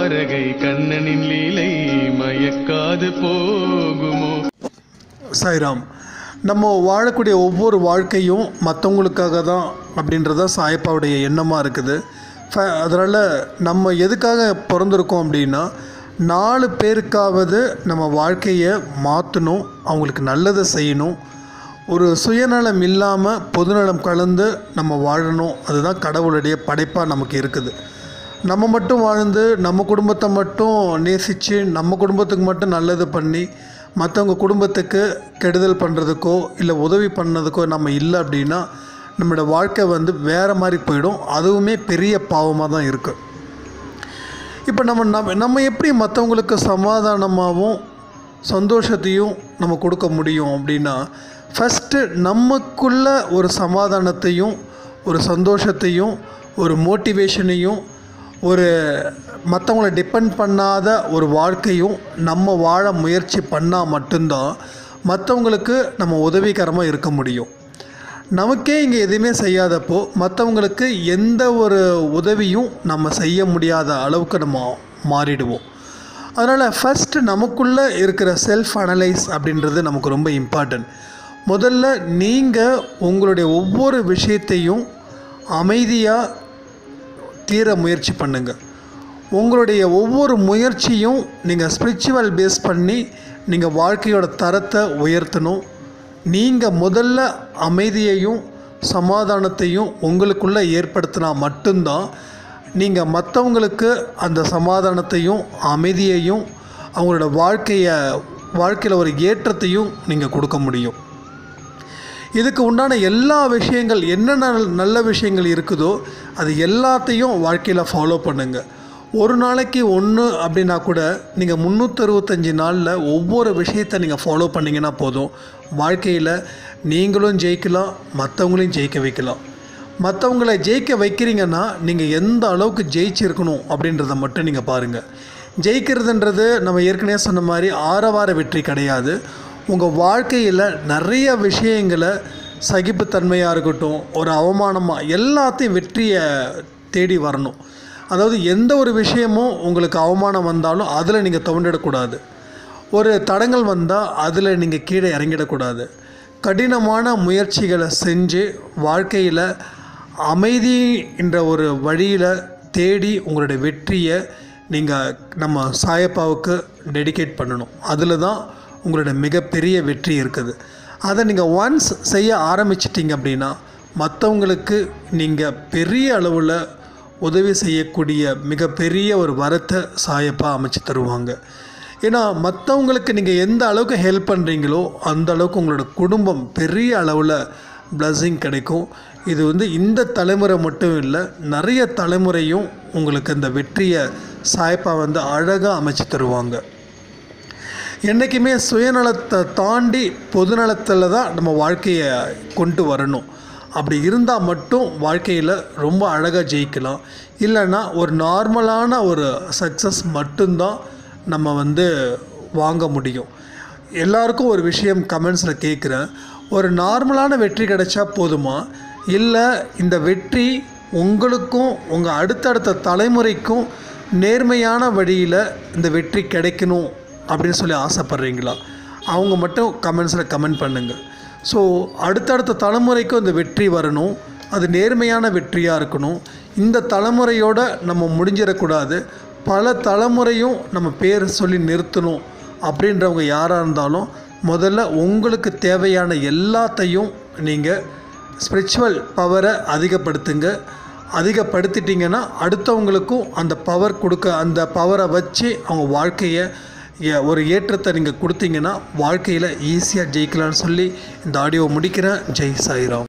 தாரகை கண்ணனின் லீலை மயக்காது போகுமோ சாய்ராம் நம்ம வாழக்கூடிய ஒவ்வொரு வாழ்க்கையும் மற்றவங்களுக்காக தான் அப்படின்றத சாயப்பாவுடைய எண்ணமாக இருக்குது ஃப- அதனால் நம்ம எதுக்காக பிறந்திருக்கோம் அப்படின்னா நாலு பேருக்காவது நம்ம வாழ்க்கையை மாற்றணும் அவங்களுக்கு நல்லதை செய்யணும் ஒரு சுயநலம் இல்லாமல் பொதுநலம் கலந்து நம்ம வாழணும் அதுதான் கடவுளுடைய படைப்பாக நமக்கு இருக்குது நம்ம மட்டும் வாழ்ந்து நம்ம குடும்பத்தை மட்டும் நேசித்து நம்ம குடும்பத்துக்கு மட்டும் நல்லது பண்ணி மற்றவங்க குடும்பத்துக்கு கெடுதல் பண்ணுறதுக்கோ இல்லை உதவி பண்ணதுக்கோ நம்ம இல்லை அப்படின்னா நம்மளோட வாழ்க்கை வந்து வேறு மாதிரி போயிடும் அதுவுமே பெரிய பாவமாக தான் இருக்குது இப்போ நம்ம நம்ம நம்ம எப்படி மற்றவங்களுக்கு சமாதானமாகவும் சந்தோஷத்தையும் நம்ம கொடுக்க முடியும் அப்படின்னா ஃபஸ்ட்டு நமக்குள்ள ஒரு சமாதானத்தையும் ஒரு சந்தோஷத்தையும் ஒரு மோட்டிவேஷனையும் ஒரு மற்றவங்கள டிபெண்ட் பண்ணாத ஒரு வாழ்க்கையும் நம்ம வாழ முயற்சி பண்ணால் மட்டும்தான் மற்றவங்களுக்கு நம்ம உதவிகரமாக இருக்க முடியும் நமக்கே இங்கே எதுவுமே செய்யாதப்போ மற்றவங்களுக்கு எந்த ஒரு உதவியும் நம்ம செய்ய முடியாத அளவுக்கு நம்ம மாறிடுவோம் அதனால் ஃபஸ்ட்டு நமக்குள்ளே இருக்கிற செல்ஃப் அனலைஸ் அப்படின்றது நமக்கு ரொம்ப இம்பார்ட்டன்ட் முதல்ல நீங்கள் உங்களுடைய ஒவ்வொரு விஷயத்தையும் அமைதியாக தீர முயற்சி பண்ணுங்கள் உங்களுடைய ஒவ்வொரு முயற்சியும் நீங்கள் ஸ்பிரிச்சுவல் பேஸ் பண்ணி நீங்கள் வாழ்க்கையோட தரத்தை உயர்த்தணும் நீங்கள் முதல்ல அமைதியையும் சமாதானத்தையும் உங்களுக்குள்ளே ஏற்படுத்தினா மட்டும்தான் நீங்கள் மற்றவங்களுக்கு அந்த சமாதானத்தையும் அமைதியையும் அவங்களோட வாழ்க்கையை வாழ்க்கையில் ஒரு ஏற்றத்தையும் நீங்கள் கொடுக்க முடியும் இதுக்கு உண்டான எல்லா விஷயங்கள் என்னென்ன நல்ல விஷயங்கள் இருக்குதோ அது எல்லாத்தையும் வாழ்க்கையில் ஃபாலோ பண்ணுங்கள் ஒரு நாளைக்கு ஒன்று அப்படின்னா கூட நீங்கள் முந்நூற்றறுபத்தஞ்சி நாளில் ஒவ்வொரு விஷயத்தை நீங்கள் ஃபாலோ பண்ணிங்கன்னா போதும் வாழ்க்கையில் நீங்களும் ஜெயிக்கலாம் மற்றவங்களையும் ஜெயிக்க வைக்கலாம் மற்றவங்களை ஜெயிக்க வைக்கிறீங்கன்னா நீங்கள் எந்த அளவுக்கு ஜெயிச்சிருக்கணும் அப்படின்றத மட்டும் நீங்கள் பாருங்கள் ஜெயிக்கிறதுன்றது நம்ம ஏற்கனவே சொன்ன மாதிரி ஆரவார வெற்றி கிடையாது உங்கள் வாழ்க்கையில் நிறைய விஷயங்களை சகிப்புத்தன்மையாக இருக்கட்டும் ஒரு அவமானமாக எல்லாத்தையும் வெற்றியை தேடி வரணும் அதாவது எந்த ஒரு விஷயமும் உங்களுக்கு அவமானம் வந்தாலும் அதில் நீங்கள் துவண்டிடக்கூடாது ஒரு தடங்கள் வந்தால் அதில் நீங்கள் கீழே இறங்கிடக்கூடாது கடினமான முயற்சிகளை செஞ்சு வாழ்க்கையில் அமைதி என்ற ஒரு வழியில் தேடி உங்களுடைய வெற்றியை நீங்கள் நம்ம சாயப்பாவுக்கு டெடிகேட் பண்ணணும் அதில் தான் உங்களோட மிகப்பெரிய வெற்றி இருக்குது அதை நீங்கள் ஒன்ஸ் செய்ய ஆரம்பிச்சிட்டிங்க அப்படின்னா மற்றவங்களுக்கு நீங்கள் பெரிய அளவில் உதவி செய்யக்கூடிய மிகப்பெரிய ஒரு வரத்தை சாயப்பா அமைச்சு தருவாங்க ஏன்னா மற்றவங்களுக்கு நீங்கள் எந்த அளவுக்கு ஹெல்ப் பண்ணுறீங்களோ அந்த அளவுக்கு உங்களோட குடும்பம் பெரிய அளவில் பிளஸ்ஸிங் கிடைக்கும் இது வந்து இந்த தலைமுறை மட்டும் இல்லை நிறைய தலைமுறையும் உங்களுக்கு இந்த வெற்றியை சாயப்பா வந்து அழகாக அமைச்சு தருவாங்க என்றைக்குமே சுயநலத்தை தாண்டி பொதுநலத்தில் தான் நம்ம வாழ்க்கையை கொண்டு வரணும் அப்படி இருந்தால் மட்டும் வாழ்க்கையில் ரொம்ப அழகாக ஜெயிக்கலாம் இல்லைன்னா ஒரு நார்மலான ஒரு சக்ஸஸ் மட்டும்தான் நம்ம வந்து வாங்க முடியும் எல்லாருக்கும் ஒரு விஷயம் கமெண்ட்ஸில் கேட்குறேன் ஒரு நார்மலான வெற்றி கிடைச்சா போதுமா இல்லை இந்த வெற்றி உங்களுக்கும் உங்கள் அடுத்தடுத்த தலைமுறைக்கும் நேர்மையான வழியில் இந்த வெற்றி கிடைக்கணும் அப்படின்னு சொல்லி ஆசைப்பட்றீங்களா அவங்க மட்டும் கமெண்ட்ஸில் கமெண்ட் பண்ணுங்கள் ஸோ அடுத்தடுத்த தலைமுறைக்கும் இந்த வெற்றி வரணும் அது நேர்மையான வெற்றியாக இருக்கணும் இந்த தலைமுறையோட நம்ம முடிஞ்சிடக்கூடாது பல தலைமுறையும் நம்ம பேர் சொல்லி நிறுத்தணும் அப்படின்றவங்க யாராக இருந்தாலும் முதல்ல உங்களுக்கு தேவையான எல்லாத்தையும் நீங்கள் ஸ்பிரிச்சுவல் பவரை அதிகப்படுத்துங்க அதிகப்படுத்திட்டிங்கன்னா அடுத்தவங்களுக்கும் அந்த பவர் கொடுக்க அந்த பவரை வச்சு அவங்க வாழ்க்கையை ஏ- ஒரு ஏற்றத்தை நீங்கள் கொடுத்தீங்கன்னா வாழ்க்கையில் ஈஸியாக ஜெயிக்கலாம்னு சொல்லி இந்த ஆடியோவை முடிக்கிறேன் ஜெய் சாய்ராம்